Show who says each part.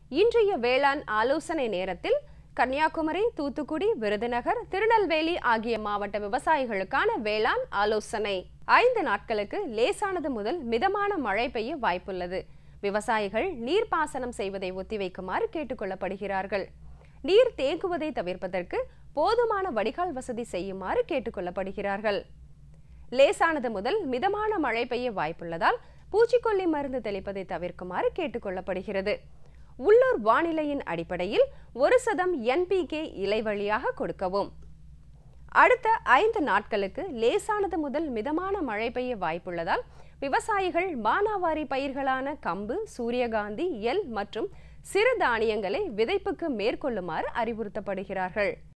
Speaker 1: இன்றைய வேளாண் ஆலோசனை நேரத்தில் கன்னியாகுமரி தூத்துக்குடி விருதுநகர் திருநெல்வேலி ஆகிய மாவட்ட விவசாயிகளுக்கான வேளாண் ஆலோசனை ஐந்து நாட்களுக்கு லேசானது முதல் மிதமான மழை பெய்ய வாய்ப்புள்ளது விவசாயிகள் நீர்ப்பாசனம் செய்வதை ஒத்திவைக்குமாறு கேட்டுக்கொள்ளப்படுகிறார்கள் நீர் தேங்குவதை தவிர்ப்பதற்கு போதுமான வடிகால் வசதி செய்யுமாறு கேட்டுக்கொள்ளப்படுகிறார்கள் லேசானது முதல் மிதமான மழை பெய்ய வாய்ப்புள்ளதால் பூச்சிக்கொல்லி மருந்து தெளிப்பதை தவிர்க்குமாறு கேட்டுக்கொள்ளப்படுகிறது உள்ளூர் வானிலையின் அடிப்படையில் ஒரு சதம் என்பிகே இலை வழியாக கொடுக்கவும் அடுத்த ஐந்து நாட்களுக்கு லேசானது முதல் மிதமான மழை பெய்ய வாய்ப்புள்ளதால் விவசாயிகள் மானாவாரி பயிர்களான கம்பு சூரியகாந்தி எல் மற்றும் சிறு தானியங்களை விதைப்புக்கு மேற்கொள்ளுமாறு அறிவுறுத்தப்படுகிறார்கள்